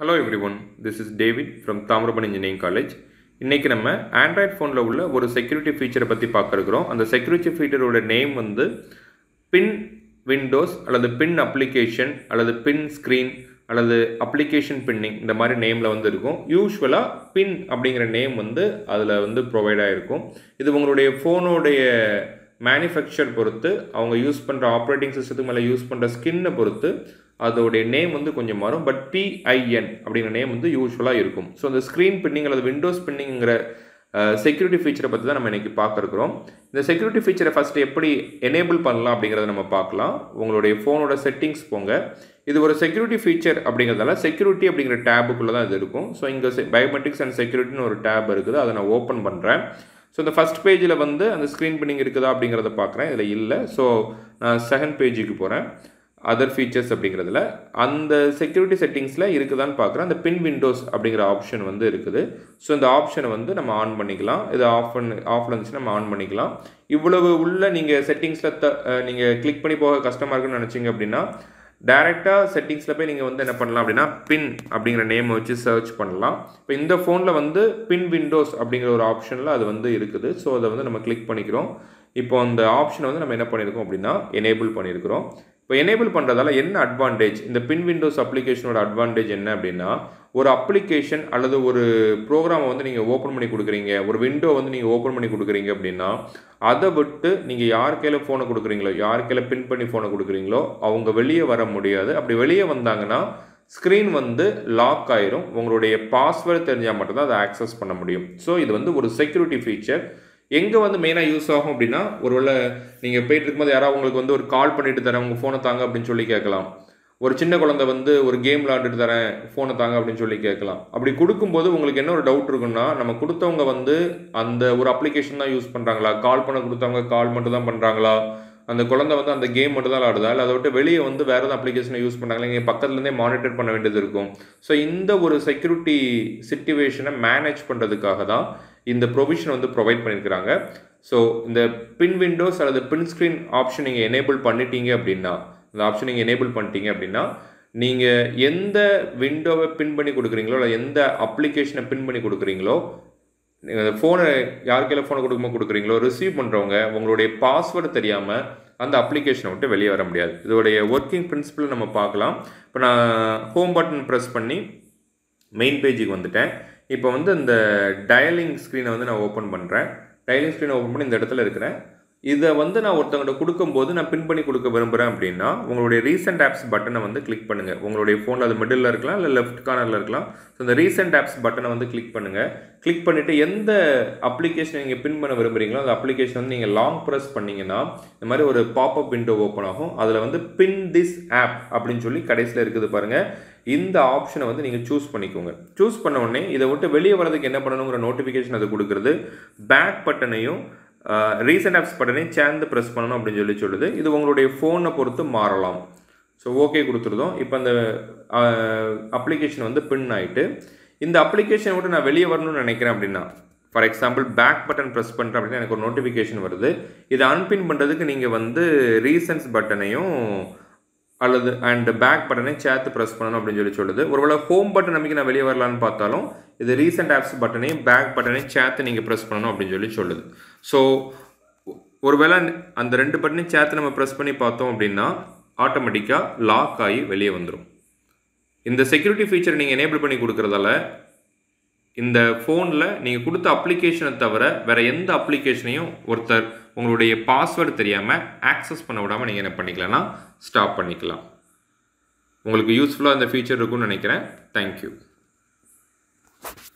hello everyone this is David from Thamirabarani engineering college இன்றைக்கி நம்ம Android ஃபோனில் உள்ள ஒரு செக்யூரிட்டி ஃபீச்சரை பற்றி பார்க்க இருக்கிறோம் அந்த செக்யூரிட்டி ஃபீச்சரோட நேம் வந்து பின் விண்டோஸ் அல்லது பின் அப்ளிகேஷன் அல்லது பின் ஸ்க்ரீன் அல்லது அப்ளிகேஷன் பின்னிங் இந்த மாதிரி நேமில் வந்து இருக்கும் யூஸ்வலாக பின் அப்படிங்கிற நேம் வந்து அதில் வந்து ப்ரொவைட் ஆகிருக்கும் இது உங்களுடைய ஃபோனுடைய மேனுஃபேக்சர் பொறுத்து அவங்க யூஸ் பண்ணுற ஆப்ரேட்டிங் சிஸ்டத்துக்கு மேலே யூஸ் பண்ணுற ஸ்கின்னை பொறுத்து அதோடைய நேம் வந்து கொஞ்சம் மாறும் பட் பிஐஎன் அப்படிங்கிற நேம் வந்து யூஸ்வலாக இருக்கும் ஸோ அந்த ஸ்க்ரீன் பின்னிங் அல்லது விண்டோஸ் பின்னிங்கிற செக்யூரிட்டி ஃபீச்சரை பற்றி தான் நம்ம இன்றைக்கி பார்க்குறோம் இந்த செக்யூரிட்டி ஃபீச்சரை ஃபஸ்ட்டு எப்படி எனேபிள் பண்ணலாம் அப்படிங்கிறத நம்ம பார்க்கலாம் உங்களுடைய ஃபோனோட செட்டிங்ஸ் போங்க இது ஒரு செக்யூரிட்டி ஃபீச்சர் அப்படிங்கிறதால செக்யூரிட்டி அப்படிங்கிற டேபுக்குள்ளே தான் இது இருக்கும் ஸோ இங்கே பயோமெட்ரிக்ஸ் அண்ட் செக்யூரிட்டின்னு ஒரு டேப் இருக்குது அதை நான் ஓப்பன் பண்ணுறேன் ஸோ இந்த ஃபஸ்ட் பேஜில் வந்து அந்த ஸ்க்ரீன் பின்னிங் இருக்குதா அப்படிங்கிறத பார்க்குறேன் இதில் இல்லை ஸோ நான் செகண்ட் பேஜுக்கு போகிறேன் அதர் ஃபீச்சர்ஸ் அப்படிங்கிறதுல அந்த செக்யூரிட்டி செட்டிங்ஸில் இருக்குதான்னு பார்க்குறேன் அந்த பின் விண்டோஸ் அப்படிங்கிற ஆப்ஷன் வந்து இருக்குது ஸோ இந்த ஆப்ஷனை வந்து நம்ம ஆன் பண்ணிக்கலாம் இது ஆஃப் பண்ணி ஆஃபில் இருந்துச்சு நம்ம ஆன் பண்ணிக்கலாம் இவ்வளவு உள்ள நீங்கள் செட்டிங்ஸில் த நீங்கள் கிளிக் பண்ணி போக கஷ்டமாக இருக்குன்னு நினச்சிங்க அப்படின்னா டேரெக்டாக செட்டிங்ஸில் போய் நீங்கள் வந்து என்ன பண்ணலாம் அப்படின்னா பின் அப்படிங்கிற நேம் வச்சு சர்ச் பண்ணலாம் இப்போ இந்த ஃபோனில் வந்து பின் விண்டோஸ் அப்படிங்கிற ஒரு ஆப்ஷனில் அது வந்து இருக்குது ஸோ அதை வந்து நம்ம கிளிக் பண்ணிக்கிறோம் இப்போ அந்த ஆப்ஷனை வந்து நம்ம என்ன பண்ணியிருக்கோம் அப்படின்னா எனேபிள் பண்ணியிருக்கிறோம் இப்போ எனேபிள் பண்ணுறதால என்ன அட்வான்டேஜ் இந்த பின் விண்டோஸ் அப்ளிகேஷனோட அட்வான்டேஜ் என்ன அப்படின்னா ஒரு அப்ளிகேஷன் அல்லது ஒரு ப்ரோக்ராமை வந்து நீங்கள் ஓப்பன் பண்ணி கொடுக்குறீங்க ஒரு விண்டோ வந்து நீங்கள் ஓப்பன் பண்ணி கொடுக்குறீங்க அப்படின்னா அதை விட்டு நீங்கள் யார் கையில் ஃபோனை கொடுக்குறீங்களோ யார் கையில் பின் பண்ணி ஃபோனை கொடுக்குறீங்களோ அவங்க வெளியே வர முடியாது அப்படி வெளியே வந்தாங்கன்னா ஸ்க்ரீன் வந்து லாக் ஆயிரும் உங்களுடைய பாஸ்வேர்டு தெரிஞ்சால் மட்டும்தான் அதை ஆக்சஸ் பண்ண முடியும் ஸோ இது வந்து ஒரு செக்யூரிட்டி ஃபீச்சர் எங்கே வந்து மெயினாக யூஸ் ஆகும் அப்படின்னா ஒருவேளை நீங்கள் போயிட்டு இருக்கும்போது யாராவது உங்களுக்கு வந்து ஒரு கால் பண்ணிட்டு தரேன் உங்கள் ஃபோனை தாங்க அப்படின்னு சொல்லி கேட்கலாம் ஒரு சின்ன குழந்தை வந்து ஒரு கேம் விளாண்டுட்டு தரேன் ஃபோனை தாங்க அப்படின்னு சொல்லி கேட்கலாம் அப்படி கொடுக்கும்போது உங்களுக்கு என்ன ஒரு டவுட் இருக்குன்னா நம்ம கொடுத்தவங்க வந்து அந்த ஒரு அப்ளிகேஷன் தான் யூஸ் பண்ணுறாங்களா கால் பண்ண கொடுத்தவங்க கால் மட்டும் தான் பண்ணுறாங்களா அந்த குழந்தை வந்து அந்த கேம் மட்டும் தான் விளாடுதா இல்லை அதை விட்டு வெளியே வந்து வேறு எதுவும் அப்ளிகேஷனை யூஸ் பண்ணுறாங்களா இங்கே பக்கத்துலேருந்தே மானிட்டர் பண்ண வேண்டியது இருக்கும் ஸோ இந்த ஒரு செக்யூரிட்டி சிச்சுவேஷனை மேனேஜ் பண்ணுறதுக்காக தான் இந்த ப்ரொவிஷன் வந்து ப்ரொவைட் பண்ணியிருக்கிறாங்க ஸோ இந்த பின் விண்டோஸ் அல்லது பின் ஸ்க்ரீன் ஆப்ஷன் நீங்கள் எனேபிள் பண்ணிட்டீங்க அப்படின்னா இந்த ஆப்ஷன் நீங்கள் எனேபிள் பண்ணிட்டீங்க அப்படின்னா நீங்கள் எந்த விண்டோவை பின் பண்ணி கொடுக்குறீங்களோ இல்லை எந்த அப்ளிகேஷனை பின் பண்ணி கொடுக்குறீங்களோ நீங்கள் ஃபோனை யார் கையில் ஃபோனை கொடுக்கும்போது கொடுக்குறீங்களோ ரிசீவ் பண்ணுறவங்க உங்களுடைய பாஸ்வேர்டு தெரியாமல் அந்த அப்ளிகேஷனை விட்டு வெளியே வர முடியாது இதோடைய ஒர்க்கிங் பிரின்சிபிள் நம்ம பார்க்கலாம் இப்போ நான் ஹோம் பட்டன் ப்ரெஸ் பண்ணி மெயின் பேஜுக்கு வந்துட்டேன் இப்போ வந்து இந்த டயலிங் ஸ்க்ரீனை வந்து நான் ஓப்பன் பண்ணுறேன் டயலிங் ஸ்க்ரீனை ஓப்பன் பண்ணி இந்த இடத்துல இருக்கிறேன் இதை வந்து நான் ஒருத்தவங்கள்ட்ட கொடுக்கும்போது நான் பின் பண்ணி கொடுக்க விரும்புகிறேன் அப்படின்னா உங்களுடைய ரீசெண்ட் ஆப்ஸ் பட்டனை வந்து கிளிக் பண்ணுங்கள் உங்களுடைய ஃபோனில் அது மிடில் இருக்கலாம் இல்லை லெஃப்ட் கார்னரில் இருக்கலாம் ஸோ இந்த ரீசெண்ட் ஆப்ஸ் பட்டனை வந்து கிளிக் பண்ணுங்கள் கிளிக் பண்ணிவிட்டு எந்த அப்ளிகேஷன் நீங்கள் பின் பண்ண விரும்புகிறீங்களோ அந்த அப்ளிகேஷன் வந்து நீங்கள் லாங் ப்ரெஸ் பண்ணிங்கன்னா இந்த மாதிரி ஒரு பாப்அப் விண்டோ ஓப்பன் ஆகும் அதில் வந்து பின் திஸ் ஆப் அப்படின்னு சொல்லி கடைசியில் இருக்குது பாருங்கள் இந்த ஆப்ஷனை வந்து நீங்கள் சூஸ் பண்ணிக்கோங்க சூஸ் பண்ண உடனே இதை விட்டு வெளியே வரதுக்கு என்ன பண்ணணுங்கிற நோட்டிஃபிகேஷன் அது கொடுக்குறது பேக் பட்டனையும் ரீசெண்ட் ஆப்ஸ் பட்டனையும் சேர்ந்து ப்ரெஸ் பண்ணணும் அப்படின்னு சொல்லி சொல்லுது இது உங்களுடைய ஃபோனை பொறுத்து மாறலாம் ஸோ ஓகே கொடுத்துருதோம் இப்போ அந்த அப்ளிகேஷன் வந்து பின் ஆகிட்டு இந்த அப்ளிகேஷனை விட்டு நான் வெளியே வரணும்னு நினைக்கிறேன் அப்படின்னா for example back button press பண்ணுறேன் அப்படின்னா எனக்கு ஒரு நோட்டிஃபிகேஷன் வருது இதை அன்பின் பண்ணுறதுக்கு நீங்கள் வந்து ரீசன்ஸ் பட்டனையும் அல்லது அண்ட் பேக் பட்டனை சேர்த்து ப்ரெஸ் பண்ணணும் அப்படின்னு சொல்லி சொல்லுது ஒருவேளை ஹோம் பட்டன் நம்பிக்கை நான் வெளியே வரலான்னு பார்த்தாலும் இது ரீசெண்ட் ஆப்ஸ் பட்டனையும் பேக் பட்டனையும் சேர்த்து நீங்கள் ப்ரெஸ் பண்ணணும் அப்படின்னு சொல்லி சொல்லுது ஸோ ஒருவேளை அந்த ரெண்டு பட்டனையும் சேர்த்து நம்ம ப்ரெஸ் பண்ணி பார்த்தோம் அப்படின்னா ஆட்டோமேட்டிக்காக லாக் ஆகி வெளியே வந்துடும் இந்த செக்யூரிட்டி ஃபீச்சர் நீங்கள் எனேபிள் பண்ணி கொடுக்குறதால இந்த ஃபோனில் நீங்கள் கொடுத்த அப்ளிகேஷனை தவிர வேறு எந்த அப்ளிகேஷனையும் ஒருத்தர் உங்களுடைய பாஸ்வேர்டு தெரியாமல் ஆக்சஸ் பண்ண விடாமல் நீங்கள் என்ன பண்ணிக்கலாம்னா ஸ்டாப் பண்ணிக்கலாம் உங்களுக்கு யூஸ்ஃபுல்லாக இந்த ஃபீச்சர் இருக்கும்னு நினைக்கிறேன் தேங்க்யூ